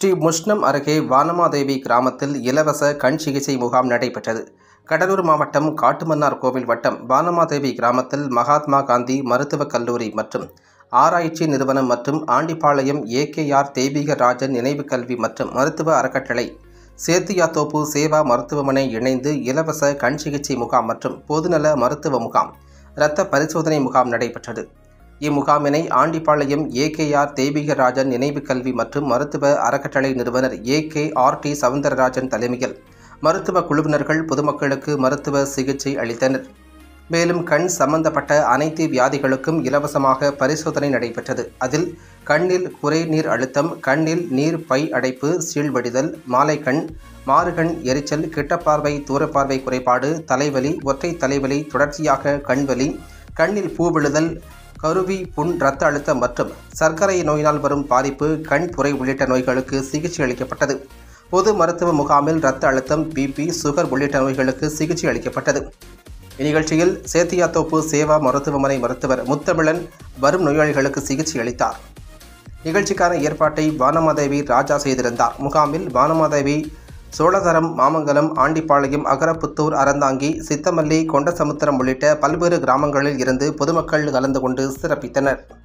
ஸ்ரீ முஷ்ணம் அருகே வானமாதேவி கிராமத்தில் இலவச கண் சிகிச்சை முகாம் நடைபெற்றது கடலூர் மாவட்டம் காட்டுமன்னார் கோவில் வட்டம் வானமாதேவி கிராமத்தில் மகாத்மா காந்தி மருத்துவக் கல்லூரி மற்றும் ஆராய்ச்சி நிறுவனம் மற்றும் ஆண்டிப்பாளையம் ஏகேஆர் தெய்வீக ராஜன் நினைவு கல்வி மற்றும் மருத்துவ அறக்கட்டளை சேத்தியாத்தோப்பு சேவா மருத்துவமனை இணைந்து இலவச கண் சிகிச்சை முகாம் மற்றும் பொதுநல மருத்துவ முகாம் இரத்த பரிசோதனை முகாம் நடைபெற்றது இம்முகாமினை ஆண்டிப்பாளையம் ஏகேஆர் தெய்வீகராஜன் நினைவு கல்வி மற்றும் மருத்துவ அறக்கட்டளை நிறுவனர் A K R T Soundararajan தலைமையில் மருத்துவ குழுவினர்கள் பொதுமக்களுக்கு மருத்துவ சிகிச்சை அளித்தனர் மேலும் கண் சம்பந்தப்பட்ட அனைத்து வியாதிகளுக்கும் இலவசமாக பரிசோதனை நடைபெற்றது அதில் கண்ணில் குறைநீர் அழுத்தம் கண்ணில் நீர் பை அடைப்பு சீழ்வடிதல் மாலைக்கண் மாறுகண் எரிச்சல் கிட்டப்பார்வை தூரப்பார்வை குறைபாடு தலைவலி ஒற்றை தலைவலி தொடர்ச்சியாக கண்வலி கண்ணில் பூ விழுதல் கருவி புண் இரத்த அழுத்தம் மற்றும் சர்க்கரை நோயினால் வரும் பாதிப்பு கண் புரை உள்ளிட்ட நோய்களுக்கு சிகிச்சை அளிக்கப்பட்டது பொது மருத்துவ முகாமில் இரத்த அழுத்தம் பிபி சுகர் உள்ளிட்ட நோய்களுக்கு சிகிச்சை அளிக்கப்பட்டது இந்நிகழ்ச்சியில் சேத்தியாத்தோப்பு சேவா மருத்துவமனை மருத்துவர் முத்தமிழன் வரும் நோயாளிகளுக்கு சிகிச்சை அளித்தார் நிகழ்ச்சிக்கான ஏற்பாட்டை வானமாதேவி ராஜா செய்திருந்தார் முகாமில் வானமாதேவி சோழதரம் மாமங்கலம் ஆண்டிப்பாளையம் அகரப்புத்தூர் அறந்தாங்கி சித்தமல்லி கொண்டசமுத்திரம் உள்ளிட்ட பல்வேறு கிராமங்களில் இருந்து பொதுமக்கள் கலந்து கொண்டு சிறப்பித்தனர்